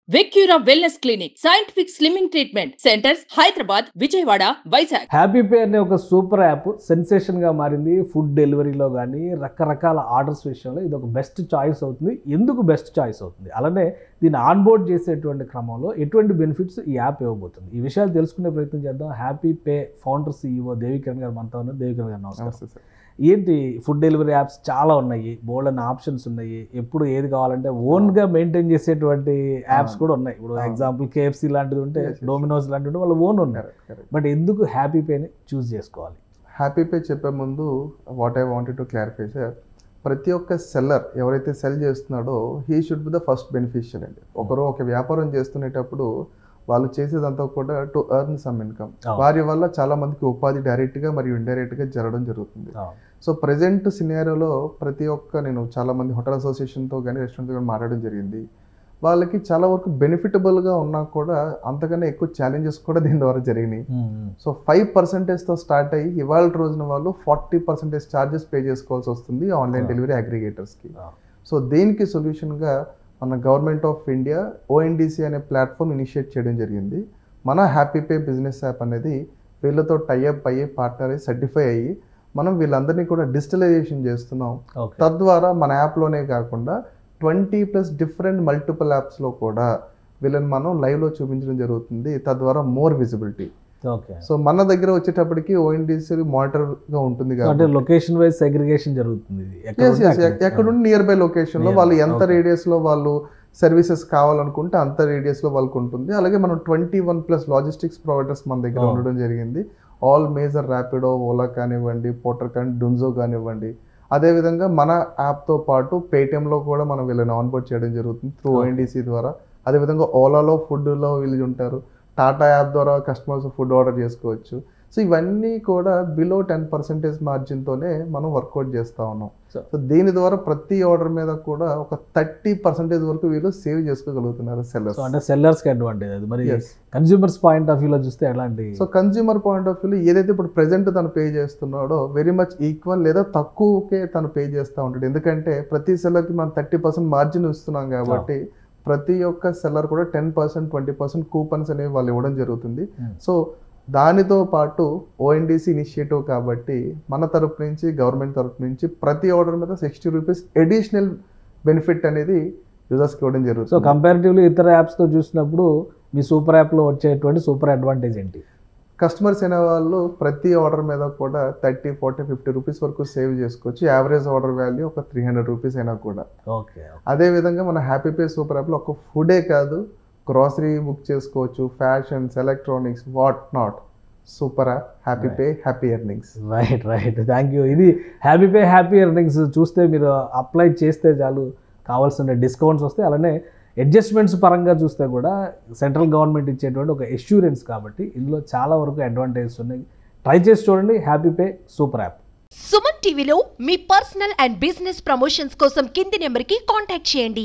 Vecura wellness clinic scientific slimming treatment centres Hyderabad Vijayawada Vizag Happy Pay అనే ఒక super app సెన్సేషన్గా మారింది food డెలివరీలో కానీ రకరకాల ఆర్డర్స్ విషయంలో ఇది ఒక బెస్ట్ చాయిస్ అవుతుంది ఎందుకు బెస్ట్ చాయిస్ అవుతుంది అలానే దీన్ని ఆన్బోర్డ్ చేసేటువంటి క్రమంలో ఎటువంటి బెనిఫిట్స్ ఈ యాప్ ఇవ్వబోతుంది ఈ విషయాలు తెలుసుకునే ప్రయత్నం చేద్దాం Happy Pay founder CEO Devikiran గారు మనతో ఉన్నారు దేవికిరణ్ గారు నమస్కారం నమస్తే సార్ ఏంటి ఫుడ్ డెలివరీ యాప్స్ చాలా ఉన్నాయి బోల్డ్ అనే ఆప్షన్స్ ఉన్నాయి ఎప్పుడు ఏది కావాలంటే ఓన్గా మెయింటైన్ చేసేటువంటి యాప్స్ అవును. కూడా ఉన్నాయి ఇప్పుడు అవును. ఎగ్జాంపుల్ కేఎఫ్సీ లాంటిది ఉంటే Yes, yes. డోమినోస్ లాంటివి ఉంటే వాళ్ళు ఓన్ ఉన్నారు కరెక్ట్ కరెక్ట్ బట్ ఎందుకు హ్యాపీ పేని చూస్ చేసుకోవాలి హ్యాపీ పే చెప్పే ముందు what I wanted to clarify sir ప్రతి ఒక్క సెల్లర్ ఎవరైతే సెల్ చేస్తున్నాడో he should be the first beneficial అండి ఒకరు ఒక వ్యాపారం చేస్తునేటప్పుడు వాళ్ళు చేసేదంతా కూడా టు ఎర్న్ సమ్ ఇన్కమ్ అవును. వారి వల్ల చాలా మందికి ఉపాధి డైరెక్ట్గా మరియు ఇండైరెక్ట్గా జరగడం జరుగుతుంది సో ప్రజెంట్ సినారియోలో ప్రతి ఒక్క నేను చాలా మంది హోటల్ అసోసియేషన్తో కానీ రెస్టారెంట్తో కానీ మాట్లాడడం జరిగింది వాళ్ళకి చాలా వరకు బెనిఫిటబుల్గా ఉన్నా కూడా అంతకన్నా ఎక్కువ ఛాలెంజెస్ కూడా దీని ద్వారా జరిగినాయి సో ఫైవ్ పర్సెంటేజ్తో స్టార్ట్ అయ్యి ఇవాళ రోజున వాళ్ళు ఫార్టీ పర్సెంటేజ్ ఛార్జెస్ పే చేసుకోవాల్సి వస్తుంది ఆన్లైన్ Yeah. డెలివరీ అగ్రిగేటర్స్కి Yeah. సో దీనికి సొల్యూషన్గా మన గవర్నమెంట్ ఆఫ్ ఇండియా ఓఎన్డీసీ అనే ప్లాట్ఫామ్ ఇనిషియేట్ చేయడం జరిగింది మన హ్యాపీ పే బిజినెస్ యాప్ అనేది వీళ్ళతో టైఅప్ అయ్యి పార్ట్నర్ అయ్యి సర్టిఫై అయ్యి మనం వీళ్ళందరినీ కూడా డిజిటలైజేషన్ చేస్తున్నాం ఓకే తద్వారా మన యాప్లోనే కాకుండా ట్వంటీ ప్లస్ డిఫరెంట్ మల్టిపుల్ యాప్స్లో కూడా వీళ్ళని మనం లైవ్లో చూపించడం జరుగుతుంది తద్వారా మోర్ విజిబిలిటీ ఓకే సో మన దగ్గర వచ్చేటప్పటికి ఓఎన్డీసీ మానిటర్గా ఉంటుంది అంటే కాబట్టి లొకేషన్ వైజ్ సెగ్రిగేషన్ జరుగుతుంది ఇది. ఎక్కడ Yes, ఉంటే yes, అక్కడ. ఎక్- ఎక్కడుండి నియర్ బై లొకేషన్లో Near వాళ్ళు by, ఎంత okay. రేడియస్లో వాళ్ళు సర్వీసెస్ కావాలనుకుంటే అంత రేడియస్లో వాళ్ళకు ఉంటుంది అలాగే మనం twenty one plus logistics providers మన దగ్గర Oh. ఉండడం జరిగింది ఆల్ మేజర్ ర్యాపిడో ఓలా కానివ్వండి పోటర్ కానీ డున్జో కానివ్వండి అదేవిధంగా మన యాప్తో పాటు పేటిఎంలో కూడా మనం వీళ్ళని ఆన్బోర్డ్ చేయడం జరుగుతుంది త్రూ Okay. ఓఎన్డీసీ ద్వారా అదేవిధంగా ఓలాలో ఫుడ్లో వీళ్ళు ఉంటారు టాటా యాప్ ద్వారా కస్టమర్స్ ఫుడ్ ఆర్డర్ చేసుకోవచ్చు సో ఇవన్నీ కూడా బిలో టెన్ పర్సెంటేజ్ మార్జిన్తోనే మనం వర్కౌట్ చేస్తూ ఉన్నాం So- సో దీని ద్వారా ప్రతి ఆర్డర్ మీద కూడా ఒక థర్టీ పర్సెంటేజ్ వరకు వీళ్ళు సేవ్ చేసుకోగలుగుతున్నారు సెల్లర్స్ సో అంటే సెల్లర్స్ కి అడ్వాంటేజ్ అది మరి కన్స్యూమర్స్ పాయింట్ ఆఫ్ వ్యూలో చూస్తే ఎలాంటి సో కన్స్యూమర్ పాయింట్ ఆఫ్ వ్యూలో ఏదైతే ఇప్పుడు ప్రెసెంట్ తను పే చేస్తున్నాడో వెరీ మచ్ ఈక్వల్ లేదా తక్కువకే తను పే చేస్తూ ఉంటాడు ఎందుకంటే ప్రతి సెల్లర్కి మనం థర్టీ పర్సెంట్ మార్జిన్ ఇస్తున్నాం కాబట్టి ప్రతి ఒక్క సెల్లర్ కూడా ten percent twenty percent coupons అనేవి వాళ్ళు ఇవ్వడం జరుగుతుంది Hmm. సో దానితో పాటు ఓఎన్డీసీ ఇనిషియేటివ్ కాబట్టి మన తరపు నుంచి గవర్నమెంట్ తరపు నుంచి ప్రతి ఆర్డర్ మీద సిక్స్టీ రూపీస్ అడిషనల్ బెనిఫిట్ అనేది యూజర్స్కి ఇవ్వడం సో జరుగుతుంది కంపారిటివ్లీ ఇతర యాప్స్ తో చూసినప్పుడు మీ సూపర్ యాప్ లో వచ్చేటువంటి సూపర్ అడ్వాంటేజ్ ఏంటి కస్టమర్స్ అనే వాళ్ళు ప్రతి ఆర్డర్ మీద కూడా థర్టీ ఫార్టీ ఫిఫ్టీ రూపీస్ వరకు సేవ్ చేసుకోవచ్చు యావరేజ్ ఆర్డర్ వాల్యూ ఒక త్రీ హండ్రెడ్ రూపీస్ అయినా కూడా ఓకే అదే విధంగా మన హ్యాపీ పే సూపర్ యాప్లో ఒక ఫుడే కాదు గ్రాసరీ బుక్ చేసుకోవచ్చు fashions electronics what not super app Happy Pay Happy Earnings right right thank you ఇది హ్యాపీ పే హ్యాపీ ఎర్నింగ్స్ చూస్తే మీరు అప్లై చేస్తే చాలు కావాల్సిన డిస్కౌంట్స్ వస్తాయి అలానే అడ్జస్ట్మెంట్స్ పరంగా చూస్తే కూడా సెంట్రల్ గవర్నమెంట్ ఇచ్చేటువంటి ఒక ఎష్యూరెన్స్ కాబట్టి ఇందులో చాలా వరకు అడ్వాంటేజెస్ ఉన్నాయి ట్రై చేసి చూడండి Happy Pay super app Suman టీవీలో మీ పర్సనల్ అండ్ బిజినెస్ ప్రమోషన్స్ కోసం కింది నెంబర్కి కాంటాక్ట్ చేయండి